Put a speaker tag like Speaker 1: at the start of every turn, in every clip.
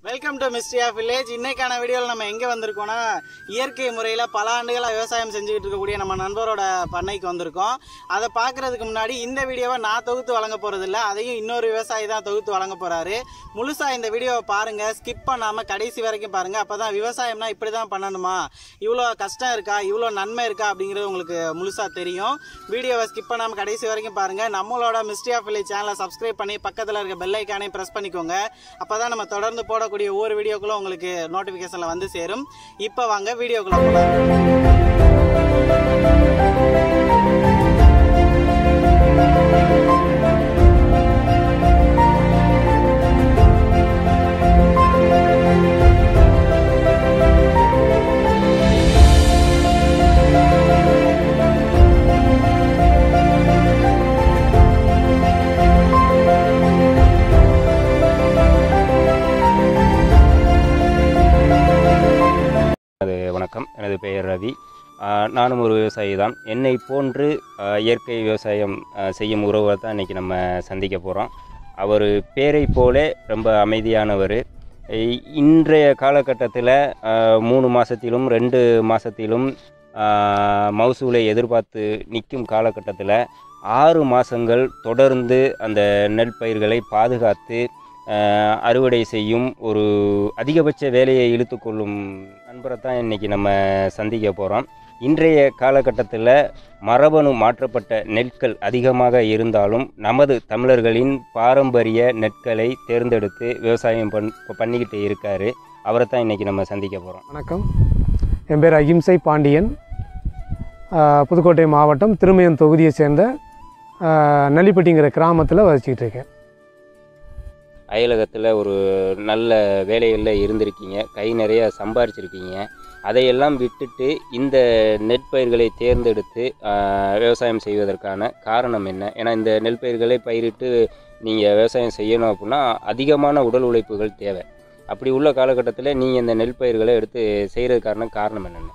Speaker 1: welcome to mystery of village இன்னைக்கான வீடியோவில் நம்ம எங்கே வந்திருக்கோம்னா இயற்கை முறையில் பல ஆண்டுகளாக விவசாயம் செஞ்சுக்கிட்டு இருக்கக்கூடிய நம்ம நண்பரோட பண்ணைக்கு வந்திருக்கோம் அதை பார்க்கறதுக்கு முன்னாடி இந்த வீடியோவை நான் தொகுத்து வழங்க போகிறதில்ல அதையும் இன்னொரு விவசாயி தான் தொகுத்து வழங்க போகிறாரு முழுசாக இந்த வீடியோவை பாருங்கள் ஸ்கிப் பண்ணாமல் கடைசி வரைக்கும் பாருங்கள் அப்போ தான் விவசாயம்னா இப்படி தான் பண்ணணுமா இவ்வளோ கஷ்டம் இருக்கா இவ்வளோ நன்மை இருக்கா அப்படிங்கிறது உங்களுக்கு முழுசாக தெரியும் வீடியோவை ஸ்கிப் பண்ணாமல் கடைசி வரைக்கும் பாருங்கள் நம்மளோட மிஸ்ட்ரி ஆஃப் வில்லேஜ் சேனலை சப்ஸ்கிரைப் பண்ணி பக்கத்தில் இருக்க பெல் ஐக்கானையும் ப்ரெஸ் பண்ணிக்கோங்க அப்போ தான் நம்ம தொடர்ந்து போடக்கூடிய ஒவ்வொரு வீடியோக்களும் உங்களுக்கு நோட்டிஃபிகேஷனில் வந்து சேரும் இப்போ வாங்க வீடியோக்குள்ள போகலாம்
Speaker 2: அது வணக்கம் எனது பெயர் ரவி ஆஹ் நானும் ஒரு விவசாயி தான் என்னை போன்று ஆஹ் இயற்கை விவசாயம் ஆஹ் செய்யும் உறவை தான் இன்றைக்கி நம்ம சந்திக்க போகிறோம் அவர் பேரை போலே ரொம்ப அமைதியானவர் இ- இன்றைய காலகட்டத்தில் மூணு மாதத்திலும் ரெண்டு மாதத்திலும் மகசூலை எதிர்பார்த்து நிற்கும் காலகட்டத்தில் ஆறு மாதங்கள் தொடர்ந்து அந்த நெல் பயிர்களை பாதுகாத்து ஆஹ் அறுவடை செய்யும் ஒரு அதிகபட்ச வேலையை இழுத்துக்கொள்ளும் நண்பரை தான் இன்றைக்கி நம்ம சந்திக்க போகிறோம் இன்றைய காலகட்டத்தில் மரபணு மாற்றப்பட்ட நெற்கள் அதிகமாக இருந்தாலும் நமது தமிழர்களின் பாரம்பரிய நெற்களை தேர்ந்தெடுத்து விவசாயம் பண் பண்ணிக்கிட்டு இருக்கார் அவரை தான் இன்றைக்கி நம்ம சந்திக்க போகிறோம்
Speaker 3: வணக்கம் என் பேர் அகிம்சை பாண்டியன் ஆஹ் புதுக்கோட்டை மாவட்டம் திருமயம் தொகுதியை சேர்ந்த ஆஹ் நள்ளிப்பட்டிங்கிற கிராமத்தில் வசிச்சுக்கிட்டு இருக்கேன்
Speaker 2: அயலகத்தில் ஒரு நல்ல வேலைகளில் இருந்திருக்கீங்க கை நிறைய சம்பாரிச்சிருக்கீங்க அதையெல்லாம் விட்டுட்டு இந்த நெற்பயிர்களை தேர்ந்தெடுத்து ஆஹ், விவசாயம் செய்வதற்கான காரணம் என்ன ஏன்னா இந்த நெல் பயிர்களை பயிரிட்டு நீங்கள் விவசாயம் செய்யணும் அப்படின்னா அதிகமான உடல் உழைப்புகள் தேவை அப்படி உள்ள காலகட்டத்தில் நீங்கள் இந்த நெல் பயிர்களை எடுத்து செய்கிறதுக்கான காரணம் என்னென்ன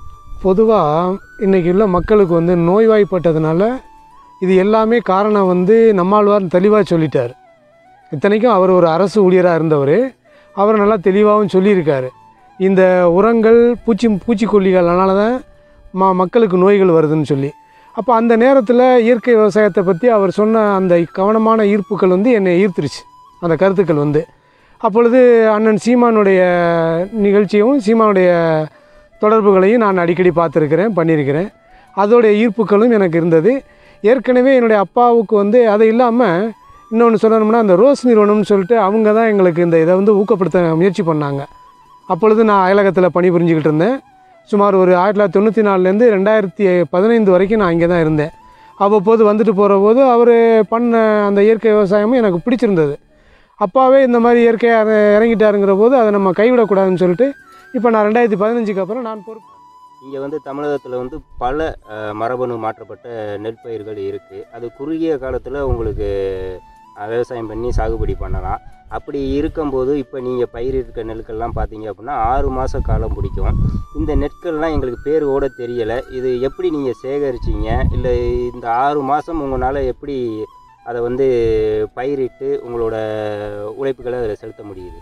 Speaker 3: பொதுவாக இன்றைக்கி உள்ள மக்களுக்கு வந்து நோய்வாய்ப்பட்டதுனால இது எல்லாமே காரணம் வந்து நம்மாழ்வார் தெளிவாக சொல்லிட்டார் இத்தனைக்கும் அவர் ஒரு அரசு ஊழியராக இருந்தவர் அவர் நல்லா தெளிவாகவும் சொல்லியிருக்காரு இந்த உரங்கள் பூச்சி பூச்சிக்கொல்லிகள்னால தான் ம மக்களுக்கு நோய்கள் வருதுன்னு சொல்லி அப்போ அந்த நேரத்தில் இயற்கை விவசாயத்தை பற்றி அவர் சொன்ன அந்த கவனமான ஈர்ப்புகள் வந்து என்னை ஈர்த்துருச்சு அந்த கருத்துக்கள் வந்து அப்பொழுது அண்ணன் சீமானுடைய நிகழ்ச்சியும் சீமானுடைய தொடர்புகளையும் நான் அடிக்கடி பார்த்துருக்கிறேன் பண்ணியிருக்கிறேன் அதோடைய ஈர்ப்புகளும் எனக்கு இருந்தது ஏற்கனவே என்னுடைய அப்பாவுக்கு வந்து அது இல்லாமல் இன்னொன்று சொல்லணும்னா அந்த ரோஸ் நிறுவனம்னு சொல்லிட்டு அவங்க தான் எங்களுக்கு இந்த இதை வந்து ஊக்கப்படுத்த முயற்சி பண்ணாங்க அப்பொழுது நான் அயலகத்தில் பணிபுரிஞ்சுக்கிட்டு இருந்தேன் சுமார் ஒரு ஆயிரத்தி தொள்ளாயிரத்தி தொண்ணூற்றி நாலுலேருந்து ரெண்டாயிரத்தி பதினைந்து வரைக்கும் நான் இங்கே தான் இருந்தேன் அவ்வப்போது வந்துட்டு போகிற போது அவர் பண்ண அந்த இயற்கை விவசாயமும் எனக்கு பிடிச்சிருந்தது அப்பாவே இந்த மாதிரி இயற்கையாக இறங்கிட்டாருங்கிற போது அதை நம்ம கைவிடக்கூடாதுன்னு சொல்லிட்டு இப்போ நான் ரெண்டாயிரத்தி பதினஞ்சுக்கு அப்புறம் நான் பொறுப்பு
Speaker 2: இங்கே வந்து தமிழகத்தில் வந்து பல அஹ், மரபணு மாற்றப்பட்ட நெல் பயிர்கள் இருக்குது அது குறுகிய காலத்தில் உங்களுக்கு அஹ், விவசாயம் பண்ணி சாகுபடி பண்ணலாம் அப்படி இருக்கும்போது இப்போ நீங்கள் பயிரிட்ட நெற்கள்லாம் பார்த்தீங்க அப்படின்னா ஆறு மாத காலம் பிடிக்கும் இந்த நெற்கள்லாம் எங்களுக்கு பேர் ஓட தெரியலை இது எப்படி நீங்கள் சேகரிச்சீங்க இல்லை இந்த ஆறு மாதம் உங்களால் எப்படி அதை வந்து பயிரிட்டு உங்களோட உழைப்புகளை அதில் செலுத்த முடியுது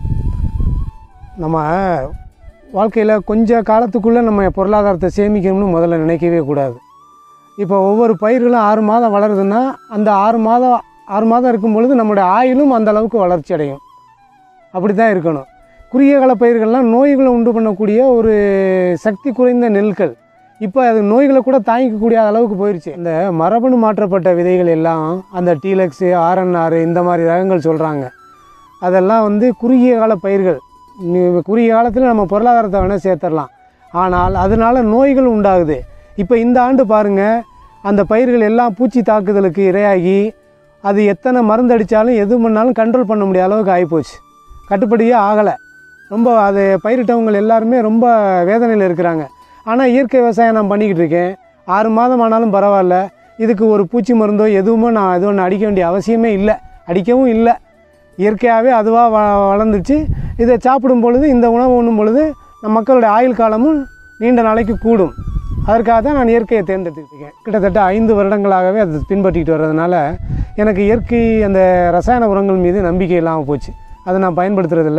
Speaker 3: நம்ம வாழ்க்கையில் கொஞ்ச காலத்துக்குள்ளே நம்ம பொருளாதாரத்தை சேமிக்கணும்னு முதல்ல நினைக்கவே கூடாது இப்போ ஒவ்வொரு பயிர்களும் ஆறு மாதம் வளருதுன்னா அந்த ஆறு மாதம் ஆறு மாதம் இருக்கும் பொழுது நம்மளுடைய ஆயுளும் அந்த அளவுக்கு வளர்ச்சி அடையும் அப்படி தான் இருக்கணும் குறுகிய கால பயிர்கள்லாம் நோய்களை உண்டு பண்ணக்கூடிய ஒரு சக்தி குறைந்த நெல்கள் இப்போ அது நோய்களை கூட தாங்கிக்கக்கூடிய அளவுக்கு போயிடுச்சு இந்த மரபணு மாற்றப்பட்ட விதைகள் எல்லாம் அந்த டீலக்ஸு ஆர்என்ஆர் இந்த மாதிரி ரகங்கள் சொல்கிறாங்க அதெல்லாம் வந்து குறுகிய கால பயிர்கள் நீ- குறுகிய காலத்தில் நம்ம பொருளாதாரத்தை வேணால் சேர்த்துடலாம் ஆனால் அதனால் நோய்கள் உண்டாகுது இப்போ இந்த ஆண்டு பாருங்கள் அந்த பயிர்கள் எல்லாம் பூச்சி தாக்குதலுக்கு இரையாகி அது எத்தனை மருந்து அடித்தாலும் எது பண்ணாலும் கண்ட்ரோல் பண்ண முடியாத அளவுக்கு ஆகிப்போச்சு கட்டுப்படியே ஆகலை ரொம்ப அது பயிரிட்டவங்க எல்லாருமே ரொம்ப வேதனையில் இருக்கிறாங்க ஆனால் இயற்கை விவசாயம் நான் பண்ணிக்கிட்டு இருக்கேன் ஆறு மாதம் ஆனாலும் பரவாயில்ல இதுக்கு ஒரு பூச்சி மருந்தோ எதுவுமே நான் எதுவும் ஒன்று அடிக்க வேண்டிய அவசியமே இல்லை அடிக்கவும் இல்லை இயற்கையாகவே அதுவாக வ வளர்ந்துச்சு இதை சாப்பிடும் பொழுது இந்த உணவு உண்ணும் பொழுது நம் மக்களுடைய ஆயுள் காலமும் நீண்ட நாளைக்கு கூடும் அதற்காக தான் நான் இயற்கையை தேர்ந்தெடுத்துக்கிட்டேன் கிட்டத்தட்ட ஐந்து வருடங்களாகவே அதை பின்பற்றிக்கிட்டு வர்றதுனால எனக்கு இயற்கை அந்த ரசாயன உரங்கள் மீது நம்பிக்கை இல்லாமல் போச்சு அதை நான் பயன்படுத்துறதில்ல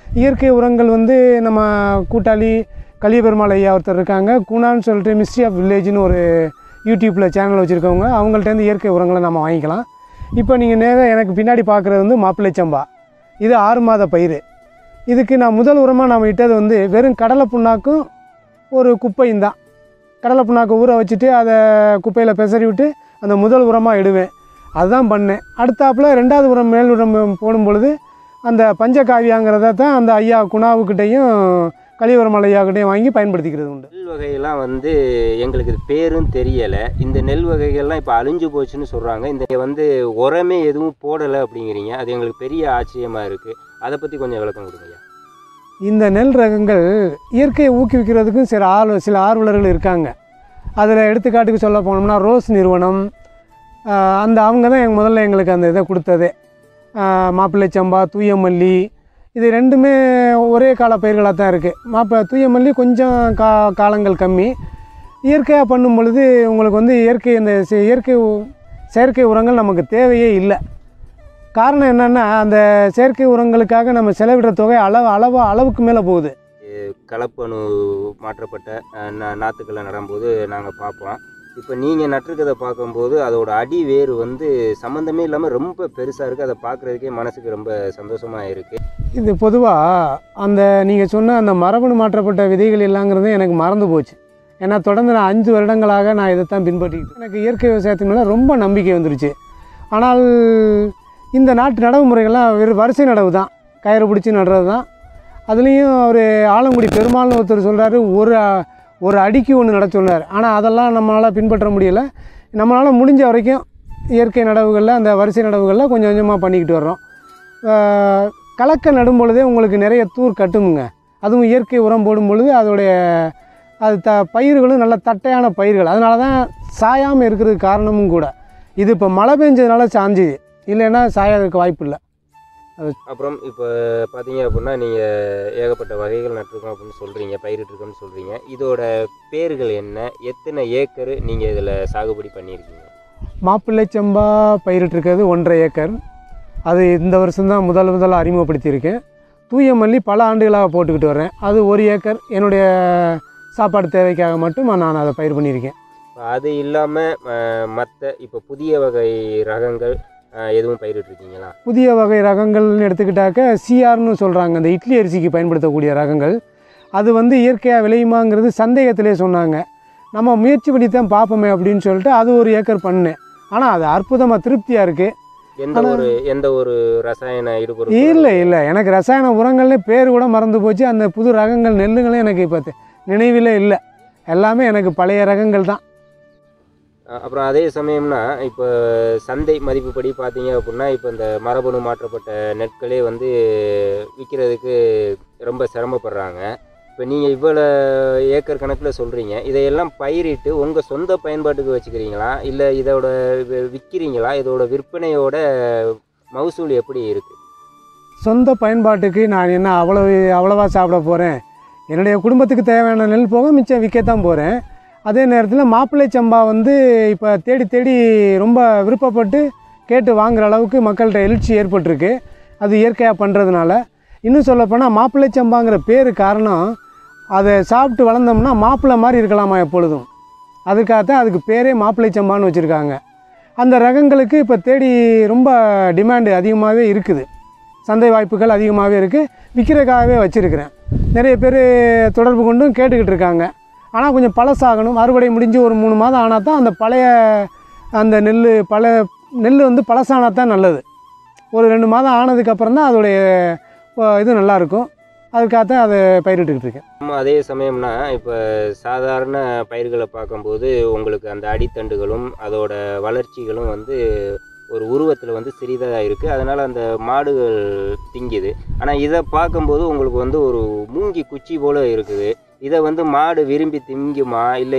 Speaker 3: இயற்கை உரங்கள் வந்து நம்ம கூட்டாளி கலியபெருமாள் ஐயா ஒருத்தர் இருக்காங்க குணான்னு சொல்லிட்டு மிஸ்ட்ரி ஆஃப் வில்லேஜ்னு ஒரு யூடியூப்பில் சேனல் வச்சுருக்கவங்க அவங்கள்ட்டேருந்து இயற்கை உரங்களை நம்ம வாங்கிக்கலாம் இப்போ நீங்கள் நேராக எனக்கு பின்னாடி பார்க்குறது வந்து மாப்பிள்ளை சம்பா இது ஆறு மாத பயிர் இதுக்கு நான் முதல் உரமாக நாம் இட்டது வந்து வெறும் கடலை புண்ணாக்கும் ஒரு குப்பையும் தான் கடலை புண்ணாக்கு ஊற வச்சுட்டு அதை குப்பையில் பெசரி விட்டு அந்த முதல் உரமாக இடுவேன் அதுதான் பண்ணேன் அடுத்தாப்புல ரெண்டாவது உரம் மேல் உரம் போடும் பொழுது அந்த பஞ்சகாவியாங்கிறத தான் அந்த ஐயா குணாவுக்கிட்டையும் கலிவரமல் ஐயாக்கிட்டையும் வாங்கி பயன்படுத்திக்கிறது உண்டு
Speaker 2: நெல் வகையெல்லாம் வந்து எங்களுக்கு இது பேரும் தெரியலை இந்த நெல் வகைகள்லாம் இப்போ அழிஞ்சு போச்சுன்னு சொல்கிறாங்க இந்த வந்து உரமே எதுவும் போடலை அப்படிங்கிறீங்க அது எங்களுக்கு பெரிய ஆச்சரியமாக இருக்குது அதை பற்றி கொஞ்சம் விளக்கம் கொடுங்கய்யா
Speaker 3: இந்த நெல் ரகங்கள் இயற்கையை ஊக்குவிக்கிறதுக்கும் சில ஆர்வ சில ஆர்வலர்கள் இருக்காங்க அதில் எடுத்துக்காட்டுக்கு சொல்ல போனோம்னா ரோஸ் நிறுவனம் ஆஹ் அந்த அவங்க தான் எங்க முதல்ல எங்களுக்கு அந்த இதை கொடுத்ததே ஆஹ் மாப்பிள்ளை சம்பா தூயமல்லி இது ரெண்டுமே ஒரே கால பயிர்களாக தான் இருக்குது மாப்ப தூயமல்லி கொஞ்சம் கா காலங்கள் கம்மி இயற்கையாக பண்ணும் பொழுது உங்களுக்கு வந்து இயற்கை இந்த செ- இயற்கை உ- செயற்கை உரங்கள் நமக்கு தேவையே இல்லை காரணம் என்னென்னா அந்த செயற்கை உரங்களுக்காக நம்ம செலவிடுற தொகை அளவு அளவு அளவுக்கு மேலே போகுது
Speaker 2: கலப்பணு மாற்றப்பட்ட அஹ், நா- நாற்றுக்களை நடும்போது நாங்கள் பார்ப்போம் இப்போ நீங்கள் நட்டிருக்கதை பார்க்கும்போது அதோட அடி வேர் வந்து சம்மந்தமே இல்லாமல் ரொம்ப பெருசாக இருக்குது அதை பார்க்குறதுக்கே மனசுக்கு ரொம்ப சந்தோஷமாக இருக்குது
Speaker 3: இது பொதுவாக அந்த நீங்கள் சொன்ன அந்த மரபணு மாற்றப்பட்ட விதைகள் எல்லாங்கிறது எனக்கு மறந்து போச்சு ஏன்னா தொடர்ந்து நான் அஞ்சு வருடங்களாக நான் இதைத்தான் பின்பற்றிக்கிட்டு எனக்கு இயற்கை விவசாயத்தின் மேலே ரொம்ப நம்பிக்கை வந்துருச்சு ஆனால் இந்த நாட்டு நடவு முறைகள்லாம் வெறும் வரிசை நடவு தான் கயிறு பிடிச்சி நடுறது தான் அதுலேயும் அவர் ஆலங்குடி பெருமாள்னு ஒருத்தர் சொல்கிறாரு ஒரு ஒரு அடிக்கு ஒன்று நட சொன்னார் ஆனால் அதெல்லாம் நம்மளால் பின்பற்ற முடியலை நம்மளால் முடிஞ்ச வரைக்கும் இயற்கை நடவுகளில் அந்த வரிசை நடவுகளில் கொஞ்சம் கொஞ்சமாக பண்ணிக்கிட்டு வர்றோம் ஆஹ் கலக்க நடும் பொழுதே உங்களுக்கு நிறைய தூர் கட்டுமுங்க அதுவும் இயற்கை உரம் போடும் பொழுது அதோடைய அது த பயிர்களும் நல்ல தட்டையான பயிர்கள் அதனால தான் சாயாமல் இருக்கிறதுக்கு காரணமும் கூட இது இப்போ மழை பெஞ்சதுனால சாஞ்சுது இல்லைன்னா சாயறதுக்கு வாய்ப்பு இல்லை
Speaker 2: அப்புறம் இப்போ பார்த்தீங்க அப்படின்னா நீங்கள் ஏகப்பட்ட வகைகள் நட்டிருக்கோம் அப்படின்னு சொல்கிறீங்க பயிரிட்டிருக்கோம்னு சொல்கிறீங்க இதோட பேர்கள் என்ன எத்தனை ஏக்கர் நீங்கள் இதில் சாகுபடி பண்ணியிருக்கீங்க
Speaker 3: மாப்பிள்ளை சம்பா பயிரிட்டிருக்கிறது ஒன்றரை ஏக்கர் அது இந்த வருஷம்தான் முதல் முதல்ல அறிமுகப்படுத்தியிருக்கேன் தூய மல்லி பல ஆண்டுகளாக போட்டுக்கிட்டு வரேன் அது ஒரு ஏக்கர் என்னுடைய சாப்பாடு தேவைக்காக மட்டும் நான் அதை பயிர் பண்ணியிருக்கேன்
Speaker 2: இப்போ அது இல்லாமல் மற்ற இப்போ புதிய வகை ரகங்கள் அஹ், எதுவும் பயிரிட்டிருக்கீங்களா
Speaker 3: புதிய வகை ரகங்கள்னு எடுத்துக்கிட்டாக்க சிஆர்னு சொல்கிறாங்க அந்த இட்லி அரிசிக்கு பயன்படுத்தக்கூடிய ரகங்கள் அது வந்து இயற்கையாக விளையுமாங்கிறது சந்தேகத்திலே சொன்னாங்க நம்ம முயற்சி பண்ணி தான் பார்ப்போமே அப்படின்னு சொல்லிட்டு அது ஒரு ஏக்கர் பண்ணேன் ஆனால் அது அற்புதமாக திருப்தியாக இருக்குது
Speaker 2: எந்த ஒரு எந்த ஒரு ரசாயன ஈடுபொருள்
Speaker 3: இல்லை இல்லை எனக்கு ரசாயன உரங்கள்னு பேர் கூட மறந்து போச்சு அந்த புது ரகங்கள் நெல்லுங்களும் எனக்கு இப்போ தெ- நினைவிலே இல்லை எல்லாமே எனக்கு பழைய ரகங்கள் தான்
Speaker 2: அஹ் அப்புறம் அதே சமயம்னா இப்போ சந்தை மதிப்புப்படி பார்த்தீங்க அப்படின்னா இப்போ இந்த மரபணு மாற்றப்பட்ட நெற்களே வந்து விற்கிறதுக்கு ரொம்ப சிரமப்படுறாங்க இப்போ நீங்கள் இவ்வளோ ஏக்கர் கணக்கில் சொல்கிறீங்க இதையெல்லாம் பயிரிட்டு உங்கள் சொந்த பயன்பாட்டுக்கு வச்சுக்கிறீங்களா இல்லை இதோட வி- விற்கிறீங்களா இதோட விற்பனையோட மகசூல் எப்படி இருக்குது
Speaker 3: சொந்த பயன்பாட்டுக்கு நான் என்ன அவ்வளவு அவ்வளவா சாப்பிட போகிறேன் என்னுடைய குடும்பத்துக்கு தேவையான நெல் போக மிச்சம் விற்கத்தான் போகிறேன் அதே நேரத்தில் மாப்பிள்ளை சம்பா வந்து இப்போ தேடி தேடி ரொம்ப விருப்பப்பட்டு கேட்டு வாங்குற அளவுக்கு மக்கள்கிட்ட எழுச்சி ஏற்பட்டிருக்கு அது இயற்கையாக பண்ணுறதுனால இன்னும் சொல்லப்போனால் மாப்பிள்ளை சம்பாங்கிற பேர் காரணம் அதை சாப்பிட்டு வளர்ந்தோம்னா மாப்பிள்ளை மாதிரி இருக்கலாமா எப்பொழுதும் அதுக்காகத்தான் அதுக்கு பேரே மாப்பிள்ளை சம்பான்னு வச்சுருக்காங்க அந்த ரகங்களுக்கு இப்போ தேடி ரொம்ப டிமாண்டு அதிகமாகவே இருக்குது சந்தை வாய்ப்புகள் அதிகமாகவே இருக்குது விற்கிறதுக்காகவே வச்சுருக்கிறேன் நிறைய பேர் தொடர்பு கொண்டும் கேட்டுக்கிட்டு இருக்காங்க ஆனால் கொஞ்சம் பழசாகணும் அறுவடை முடிஞ்சு ஒரு மூணு மாதம் ஆனால் தான் அந்த பழைய அந்த நெல் பழைய நெல் வந்து பழசானா தான் நல்லது ஒரு ரெண்டு மாதம் ஆனதுக்கப்புறம் தான் அதோடைய அஹ், இது நல்லாயிருக்கும் அதுக்காகத்தான் அதை பயிரிட்டுக்கிட்டு இருக்கேன்
Speaker 2: நம்ம அதே சமயம்னா இப்போ சாதாரண பயிர்களை பார்க்கும்போது உங்களுக்கு அந்த அடித்தண்டுகளும் அதோட வளர்ச்சிகளும் வந்து ஒரு உருவத்தில் வந்து சிறிதாக இருக்குது அதனால் அந்த மாடுகள் திங்குது ஆனால் இதை பார்க்கும்போது உங்களுக்கு வந்து ஒரு மூங்கி குச்சி போல் இருக்குது இதை வந்து மாடு விரும்பி திங்குமா இல்லை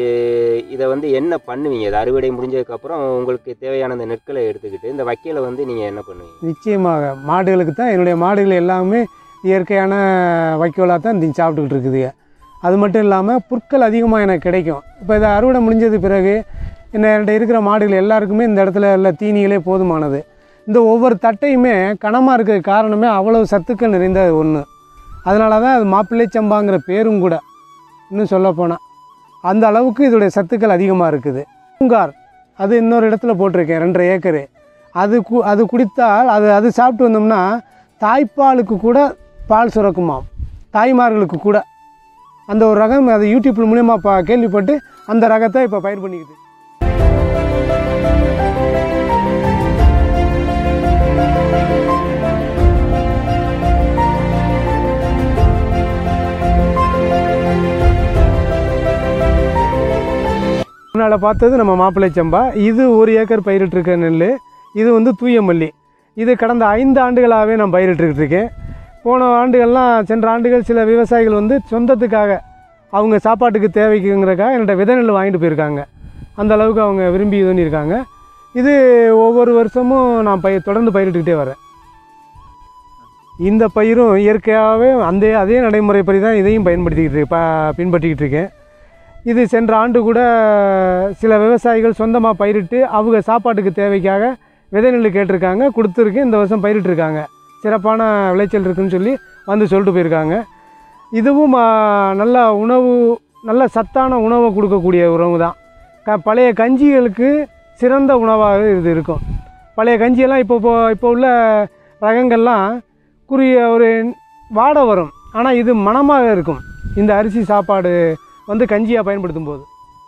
Speaker 2: இதை வந்து என்ன பண்ணுவீங்க இது அறுவடை முடிஞ்சதுக்கப்புறம் உங்களுக்கு தேவையான அந்த நெற்களை எடுத்துக்கிட்டு இந்த வைக்கலை வந்து நீங்கள் என்ன பண்ணுவீங்க
Speaker 3: நிச்சயமாக மாடுகளுக்கு தான் என்னுடைய மாடுகள் எல்லாமே இயற்கையான வைக்கோலாக தான் தி- சாப்பிட்டுக்கிட்டு இருக்குதுங்க அது மட்டும் இல்லாமல் புற்கள் அதிகமாக எனக்கு கிடைக்கும் இப்போ இதை அறுவடை முடிஞ்சது பிறகு என்ன என்கிட்ட இருக்கிற மாடுகள் எல்லாருக்குமே இந்த இடத்துல உள்ள தீனிகளே போதுமானது இந்த ஒவ்வொரு தட்டையுமே கனமாக இருக்கிற காரணமே அவ்வளவு சத்துக்கள் நிறைந்த ஒன்று அதனால தான் அது மாப்பிள்ளை சம்பாங்கிற பேரும் கூட இன்னும் சொல்லப்போனால் அந்த அளவுக்கு இதோடைய சத்துக்கள் அதிகமாக இருக்குது பூங்கார் அது இன்னொரு இடத்துல போட்டிருக்கேன் ரெண்டரை ஏக்கரு அது கு அது குடித்தால் அது அது சாப்பிட்டு வந்தோம்னா தாய்ப்பாலுக்கு கூட பால் சுரக்குமாம் தாய்மார்களுக்கு கூட அந்த ஒரு ரகம் அது யூடியூப் மூலியமா பா கேள்விப்பட்டு அந்த ரகத்தை இப்போ பயிர் பண்ணிக்கிது முன்னால் பார்த்தது நம்ம மாப்பிள்ளை சம்பா இது ஒரு ஏக்கர் பயிரிட்டிருக்க நெல் இது வந்து தூய மல்லி இது கடந்த ஐந்து ஆண்டுகளாகவே நான் பயிரிட்டுக்கிட்டு இருக்கேன் போன ஆண்டுகள்லாம் சென்ற ஆண்டுகள் சில விவசாயிகள் வந்து சொந்தத்துக்காக அவங்க சாப்பாட்டுக்கு தேவைக்குங்கிறக்காக என்கிட்ட விதை நெல் வாங்கிட்டு போயிருக்காங்க அந்த அளவுக்கு அவங்க விரும்பி இது பண்ணியிருக்காங்க இது ஒவ்வொரு வருஷமும் நான் பயிர் தொடர்ந்து பயிரிட்டுக்கிட்டே வரேன் இந்த பயிரும் இயற்கையாகவே அந்த அதே நடைமுறைப்படி தான் இதையும் பயன்படுத்திக்கிட்டு இருக்கு- ப பின்பற்றிக்கிட்டு இருக்கேன் இது சென்ற ஆண்டு கூட சில விவசாயிகள் சொந்தமாக பயிரிட்டு அவங்க சாப்பாட்டுக்கு தேவைக்காக விதை நெல் கேட்டிருக்காங்க கொடுத்துருக்கு இந்த வருஷம் பயிரிட்டிருக்காங்க சிறப்பான விளைச்சல் இருக்குன்னு சொல்லி வந்து சொல்லிட்டு போயிருக்காங்க இதுவும் ஆ, நல்ல உணவு நல்ல சத்தான உணவை கொடுக்கக்கூடிய உணவு தான் க பழைய கஞ்சிகளுக்கு சிறந்த உணவாக இது இருக்கும் பழைய கஞ்சியெல்லாம் இப்போ இப்போ இப்போ உள்ள ரகங்கள்லாம் குறிய ஒரு வாடை வரும் ஆனால் இது மணமாக இருக்கும் இந்த அரிசி சாப்பாடு வந்து கஞ்சியாக பயன்படுத்தும் போது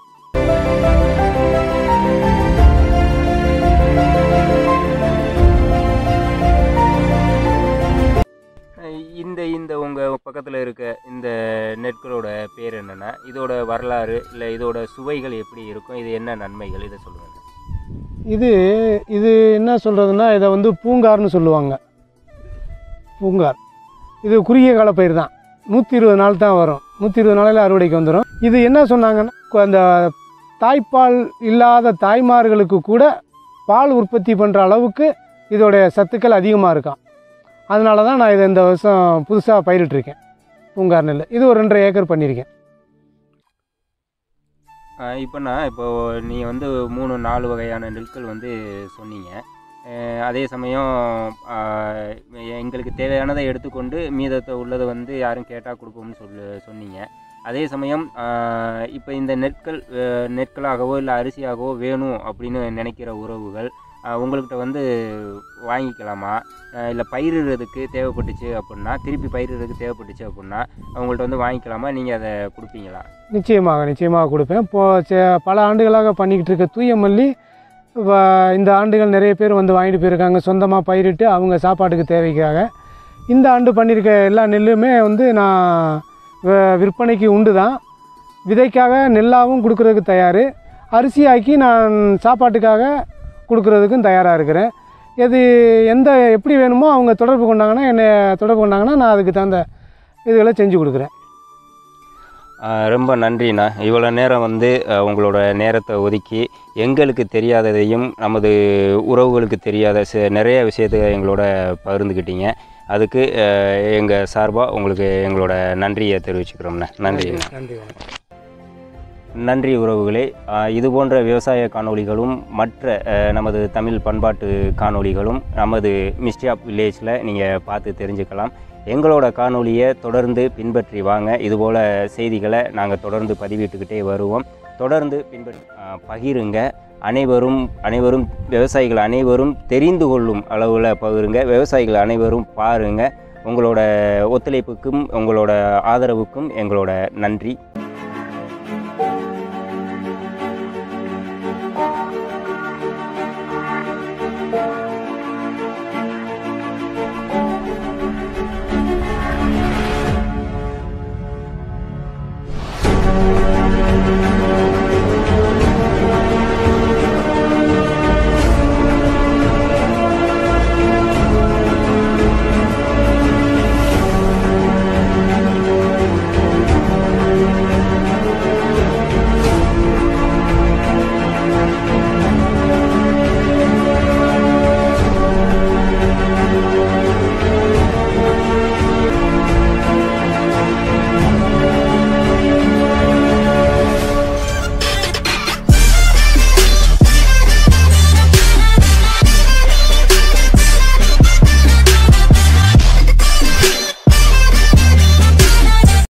Speaker 2: அஹ் இந்த இந்த உங்கள் பக்கத்தில் இருக்க இந்த நெற்களோட பேர் என்னென்னா இதோட வரலாறு இல்லை இதோட சுவைகள் எப்படி இருக்கும் இது என்ன நன்மைகள் இதை சொல்லுங்கள்
Speaker 3: இது இது என்ன சொல்கிறதுனா இதை வந்து பூங்கார்னு சொல்லுவாங்க பூங்கார் இது குறுகிய கால பயிர் தான் நூற்றி இருபது நாள் தான் வரும் நூற்றி இருபது நாளில் அறுவடைக்கு வந்துடும் இது என்ன சொன்னாங்கன்னா கு- அந்த தாய்ப்பால் இல்லாத தாய்மார்களுக்கு கூட பால் உற்பத்தி பண்ணுற அளவுக்கு இதோடைய சத்துக்கள் அதிகமாக இருக்காம் அதனால தான் நான் இதை இந்த வருஷம் புதுசாக பயிரிட்டிருக்கேன் பூங்கார் நெல் இது ஒரு ரெண்டரை ஏக்கர் பண்ணியிருக்கேன்
Speaker 2: இப்போனா இப்போ நீங்கள் வந்து மூணு நாலு வகையான நெற்கள் வந்து சொன்னீங்க அஹ் அதே சமயம் ஆஹ் எங்களுக்கு தேவையானதை எடுத்துக்கொண்டு மீதத்தை உள்ளதை வந்து யாரும் கேட்டால் கொடுப்போம்னு சொல்லு சொன்னீங்க அதே சமயம் இப்போ இந்த நெற்கள் அஹ் நெற்களாகவோ இல்லை அரிசியாகவோ வேணும் அப்படின்னு நினைக்கிற உறவுகள் ஆஹ் உங்கள்கிட்ட வந்து வாங்கிக்கலாமா இல்லை பயிரிடுறதுக்கு தேவைப்பட்டுச்சு அப்படின்னா திருப்பி பயிரிடுறதுக்கு தேவைப்பட்டுச்சு அப்படின்னா அவங்கள்ட்ட வந்து வாங்கிக்கலாமா நீங்கள் அதை கொடுப்பீங்களா
Speaker 3: நிச்சயமாக நிச்சயமாக கொடுப்பேன் இப்போ சே- பல ஆண்டுகளாக பண்ணிக்கிட்டு இருக்க தூய மல்லி வ- இந்த ஆண்டுகள் நிறைய பேர் வந்து வாங்கிட்டு போயிருக்காங்க சொந்தமாக பயிரிட்டு அவங்க சாப்பாட்டுக்கு தேவைக்காக இந்த ஆண்டு பண்ணியிருக்க எல்லா நெல்லுமே வந்து நான் வ- விற்பனைக்கு உண்டு தான் விதைக்காக நெல்லாகவும் கொடுக்குறதுக்கு தயார் அரிசியாக்கி நான் சாப்பாட்டுக்காக கொடுக்குறதுக்கும் தயாராக இருக்கிறேன் எது எந்த எப்படி வேணுமோ அவங்க தொடர்பு கொண்டாங்கன்னா என்னை தொடர்பு கொண்டாங்கன்னா நான் அதுக்கு தகுந்த இதுகளை செஞ்சு கொடுக்குறேன்
Speaker 2: ஆஹ் ரொம்ப நன்றிண்ணா இவ்வளோ நேரம் வந்து ஆஹ் உங்களோட நேரத்தை ஒதுக்கி எங்களுக்கு தெரியாததையும் நமது உறவுகளுக்கு தெரியாத ச நிறைய விஷயத்தை எங்களோட பகிர்ந்துக்கிட்டீங்க அதுக்கு எங்கள் சார்பாக உங்களுக்கு எங்களோட நன்றியை தெரிவிச்சுக்கிறோம்ண்ணா நன்றிண்ணா
Speaker 3: நன்றி வணக்கம்
Speaker 2: நன்றி உறவுகளே ஆஹ் இது போன்ற விவசாய காணொளிகளும் மற்ற ஆஹ் நமது தமிழ் பண்பாட்டு காணொளிகளும் நமது மிஸ்டி ஆப் வில்லேஜில் நீங்கள் பார்த்து தெரிஞ்சுக்கலாம் எங்களோட காணொளியை தொடர்ந்து பின்பற்றி வாங்க இதுபோல் செய்திகளை நாங்கள் தொடர்ந்து பதிவிட்டுக்கிட்டே வருவோம் தொடர்ந்து பின்பற்றி ஆஹ் பகிருங்க அனைவரும் அனைவரும் விவசாயிகள் அனைவரும் தெரிந்து கொள்ளும் அளவில் பகிருங்க விவசாயிகள் அனைவரும் பாருங்கள் உங்களோட ஒத்துழைப்புக்கும் உங்களோட ஆதரவுக்கும் எங்களோட நன்றி